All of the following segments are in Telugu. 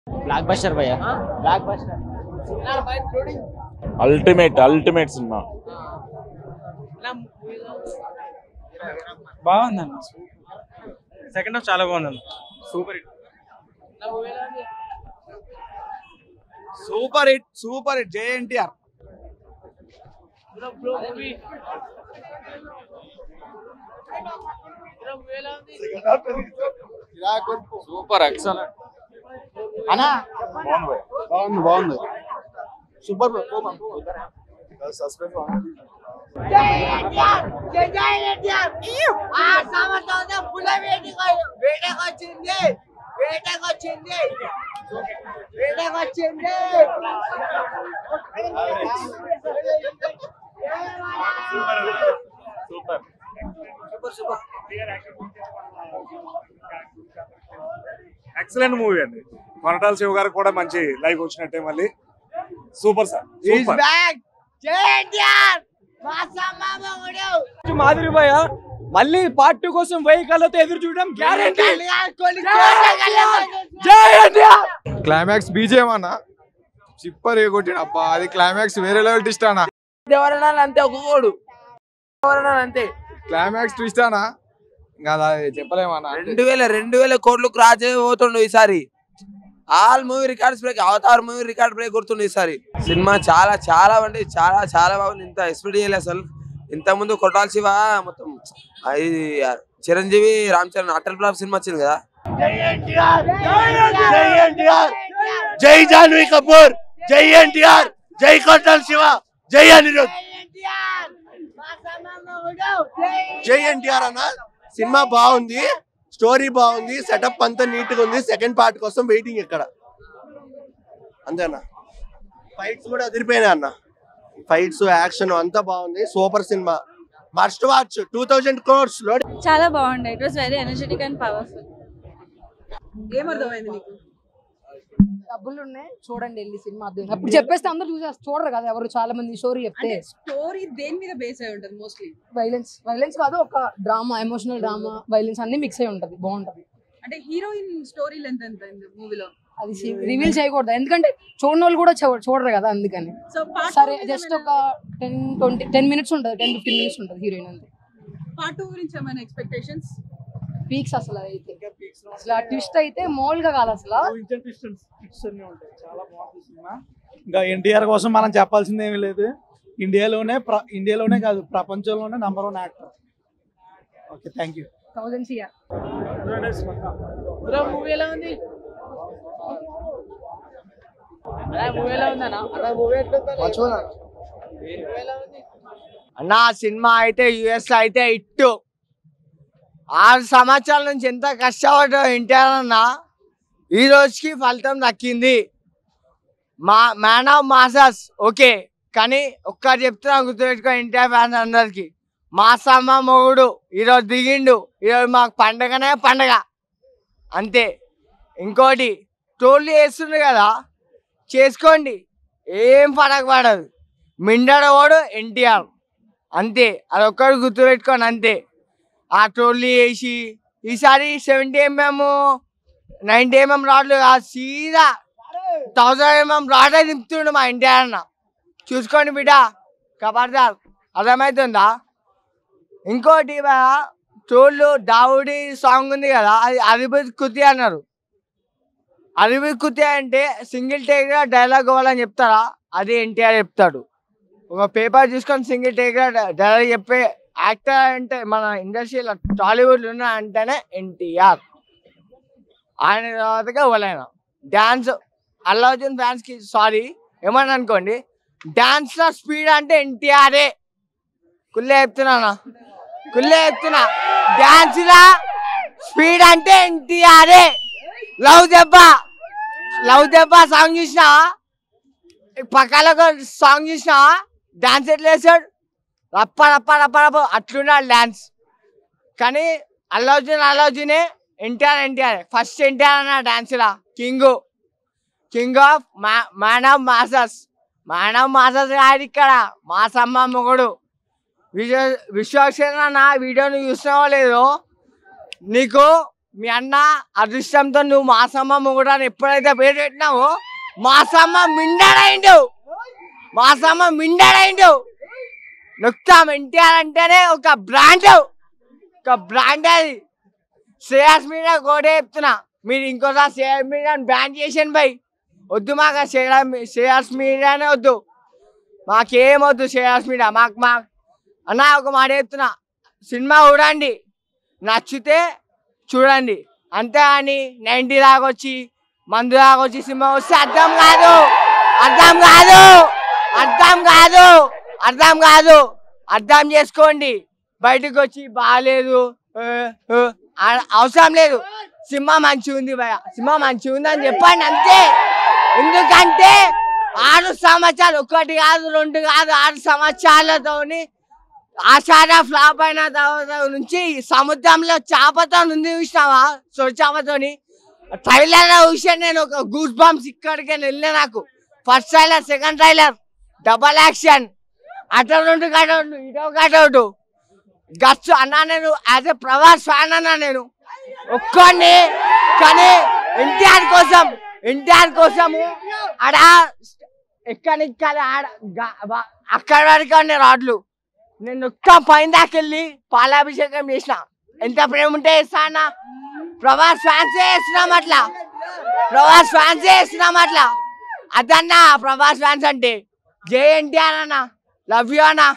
బ్లాక్ బస్టర్ భయ్య blockbuster ultimate ultimate cinema బాగుందన్న సెకండ్ హాఫ్ చాలా బాగుందన్న super hit super hit super hit జే ఎన్టీఆర్ సూపర్ ఎక్సలెంట్ అనా బాగుంది బాగుంది సూపర్ వేటకొచ్చింది వేటకొచ్చింది వేటకొచ్చింది సూపర్ ఎక్సలెంట్ మూవీ అండి కొనటాల శివ గారికి కూడా మంచి లైఫ్ వచ్చినట్టే మళ్ళీ సూపర్ సార్ సూపర్ బ్యాక్ జై ఎన్టీఆర్ మా సమ్మామగుడు మాధురి భయ్య మళ్ళీ పార్ట్ టూ కోసం వెయ్యి కళ్ళతో ఎదురు చూడడం గ్యారెంటీ క్లైమాక్స్ బీజేఎం అన్న చిప్పర్ కొట్టిన అబ్బా అది క్లైమాక్స్ వేరే లెవెల్ ట్విస్ట్ అన్న ఎవరన్నా అంతే ఒక్కోడు ఎవరన్నా అంతే క్లైమాక్స్ ట్విస్ట్ అన్న ఇంకా అది చెప్పలేమన్నా రెండు వేల రెండు వేల కోట్లు క్రాస్ చేయబోతుండు ఈసారి all movie records break Avatar movie record break కొడుతుండు ఈసారి సినిమా చాలా చాలా అంటే చాలా చాలా బాగుంది ఇంత ఎక్స్పెక్ట్ చేయలేదు అసలు ఇంత ముందు కొట్టాల శివ మొత్తం ఆ ఇది Chiranjeevi Ram Charan utter flop cinema వచ్చింది కదా జై జాన్వీ కపూర్ జై ఎన్టీఆర్ జై కొట్టాల్ శివ జై అనిరుద్ జై ఎన్టీఆర్ అన్న సినిమా బాగుంది స్టోరీ బాగుంది సెటప్ అంతా నీట్ గా ఉంది సెకండ్ పార్ట్ కోసం వెయిటింగ్ ఇక్కడ అంతేనా ఫైట్స్ కూడా అదిరిపోయినాయి అన్న ఫైట్స్ యాక్షన్ అంతా బాగుంది super cinema must watch two thousand crores లో చాలా బాగుండే it was very energetic and powerful ఏమర్థమైంది నీకు డబ్బులు ఉన్నాయి చూడండి వెళ్ళి సినిమా అర్థం అప్పుడు చెప్పేస్తే అందరూ చూసేస్తారు చూడరు కదా ఎవరు చాలా మంది స్టోరీ చెప్తే అంటే స్టోరీ దేని మీద బేస్ అయి ఉంటుంది మోస్ట్లీ వైలెన్స్ వైలెన్స్ కాదు ఒక డ్రామా ఎమోషనల్ డ్రామా వైలెన్స్ అన్ని మిక్స్ అయి ఉంటది బాగుంటది అంటే హీరోయిన్ స్టోరీ లెంత్ ఎంత అయింది మూవీలో అది రివీల్ చేయకూడదు ఎందుకంటే చూడని వాళ్ళు కూడా చూ- చూడరు కదా అందుకని సో పార్ట్ సరే జస్ట్ ఒక టెన్ ట్వంటీ టెన్ మినిట్స్ ఉంటుంది టెన్ ఫిఫ్టీన్ మినిట్స్ ఉంటుంది హీరోయిన్ అంతే పార్ట్ టూ గురించి ఏమైనా ఎక్స్పెక్టేషన్స్ పీక్స్ అసలు అయితే అసలు ఆ ట్విస్ట్ అయితే మామూలుగా కాదు అసలు చాలా బాగుంది సినిమా ఇంకా ఎన్టీఆర్ కోసం మనం చెప్పాల్సింది ఏమీ లేదు ఇండియాలోనే ప్ర- ఇండియాలోనే కాదు ప్రపంచంలోనే number one actor okay thank you thousand CR movie ఎలా ఉంది మూవీ ఎలా ఉందన్నా మూవీ ఎట్లా అన్న సినిమా అయితే యుఎస్ అయితే ఇట్టు ఆరు సంవత్సరాల నుంచి ఎంత కష్టపడ్డా ఎన్టీఆర్ అన్న ఈ రోజుకి ఫలితం దక్కింది మా మ్యాన్ ఆఫ్ మాసస్ ఓకే కానీ ఒక్కటి చెప్తున్నా గుర్తుపెట్టుకో ఎన్టీఆర్ ఫ్యాన్స్ అందరికి మాసమ్మ మొగుడు ఈరోజు దిగిండు ఈరోజు మాకు పండగనే పండగ అంతే ఇంకోటి టోళ్ళు వేస్తుండ్రు కదా చేసుకోండి ఏం పడక పడదు మిండడవాడు ఎన్టీఆర్ అంతే అది ఒక్కడు గుర్తుపెట్టుకోండి అంతే ఆ ట్రోల్లీ వేసి ఈసారి సెవెంటీ ఎంఎం నైంటీ ఎంఎం రాడ్లు కాదు సీదా థౌజండ్ ఎంఎం రాడే దింపుతుండు మా ఎన్టీఆర్ అన్న చూసుకోండి బిడ్డ కబర్దార్ అర్థమవుతుందా ఇంకోటి ట్రోళ్ళు దావుడి సాంగ్ ఉంది కదా అది అరిబిత్ కుతి అన్నారు అరిబిత్ కుతి అంటే సింగిల్ టేక్గా డైలాగ్ ఇవ్వాలని చెప్తారా అది ఎన్టీఆర్ చెప్తాడు ఒక పేపర్ చూసుకొని సింగిల్ టేక్గా డైలాగ్ చెప్పే యాక్టర్ అంటే మన ఇండస్ట్రీలో టాలీవుడ్ ఉన్న అంటేనే ఎన్టీఆర్ ఆయన తర్వాతగా ఎవరైనా డ్యాన్స్ అల్లు అర్జున్ ఫ్యాన్స్కి సారీ ఏమని అనుకోండి డ్యాన్స్లో స్పీడ్ అంటే ఎన్టీఆరే కుల్లే చెప్తున్నానా కుల్లే చెప్తున్నా డ్యాన్స్లా స్పీడ్ అంటే ఎన్టీఆరే లవ్ దెబ్బ లవ్ దెబ్బ సాంగ్ చూసినా పక్కన ఒక సాంగ్ చూసినా డాన్స్ ఎట్లా వేసాడు రప్ప రప్ప రప్ప రప్ప అట్లున్నాడు డాన్స్ కానీ అల్లు అర్జున్ అల్లు అర్జునే ఎన్టీఆర్ ఎన్టీఆర్ ఫస్ట్ ఎన్టీఆర్ అన్న డాన్స్లా king king of man of masses man of masses కాదు ఇక్కడ మాసమ్మ మొగుడు విశ్వ విశ్వక్సేన నా వీడియోని చూసినావో లేదో నీకు మీ అన్న అదృష్టంతో నువ్వు మాసమ్మ కూడా ఎప్పుడైతే పేరు పెట్టినావో మాసమ్మ మిండాడైండు మాసమ్మ మిండాడైండు నొక్తాం ఎన్టీఆర్ అంటేనే ఒక బ్రాండ్ ఒక బ్రాండ్ అది శ్రేయాస్ మీడియా కూడా చెప్తున్నా మీరు ఇంకోసారి శ్రేయాస్ మీడియాని బ్యాన్ చేసాను బై వద్దు మాకు శ్రేయా- శ్రేయాస్ మీడియానే వద్దు మాకేం వద్దు శ్రేయాస్ మీడియా మాకు మా అన్న ఒక మాట చెప్తున్నా సినిమా చూడండి నచ్చితే చూడండి అంతే అని నైంటీ దాకొచ్చి మందు దాకొచ్చి సినిమా వస్తే అర్థం కాదు అర్థం కాదు అర్థం కాదు అర్థం కాదు అర్థం చేసుకోండి బయటకు వచ్చి బాగాలేదు ఏ, ఏ, ఆ- అవసరం లేదు సినిమా మంచిగా ఉంది భయ సినిమా మంచిగా ఉంది అని చెప్పండి అంతే ఎందుకంటే ఆరు సంవత్సరాలు ఒకటి కాదు రెండు కాదు ఆరు సంవత్సరాలతోని ఆషాఢ ఫ్లాప్ అయిన తర్వాత నుంచి సముద్రంలో చేపతో ఉంది చూసినావా సో చేపతోని ట్రైలర్ చూసా నేను ఒక గూస్ బంప్స్ ఇక్కడికి వెళ్ళిన నాకు first trailer second trailer double action అటు రెండు కటౌట్ ఇటో కటౌట్ గచ్చు అన్నా నేను యాజ్ ఎ ప్రవాస్ ఫ్యాన్ అన్నా నేను ఒక్కడిని కానీ ఎన్టీఆర్ కోసం ఎన్టీఆర్ కోసము ఆడ ఎక్కడిక్కడ ఆడ గా- వా- అక్కడి వరకు ఉన్నాయి రాడ్లు నేను ఒక్క పైన దాకెళ్ళి పాలాభిషేకం చేసిన ఎంత ప్రేమ ఉంటే చేస్తా అన్న ప్రభాస్ ఫ్యాన్స్ చేస్తున్నాం అట్లా ప్రభాస్ ఫ్యాన్స్ చేస్తున్నాం అట్లా అదన్న ప్రభాస్ ఫ్యాన్స్ అంటే జే ఎన్టీఆర్ అన్న లవ్ యూ అన్న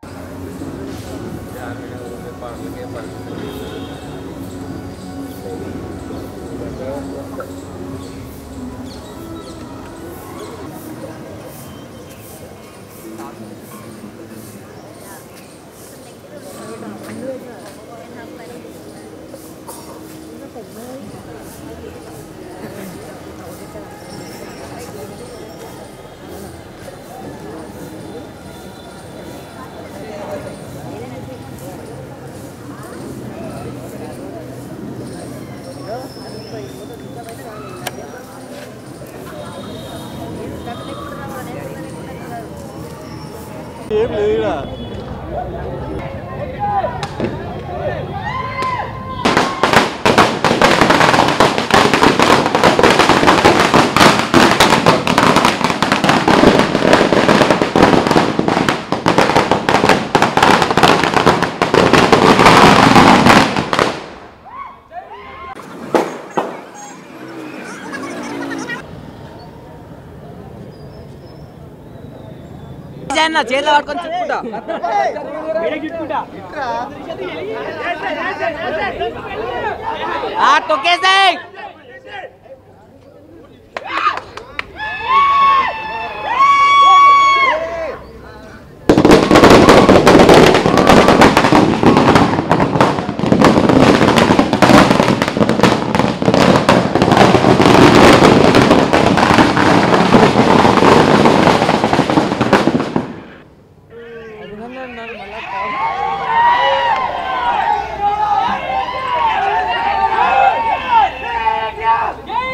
ఏం లేదు చేతిలో పట్టుకొని చెప్పుకుంటా తొక్కేసాయి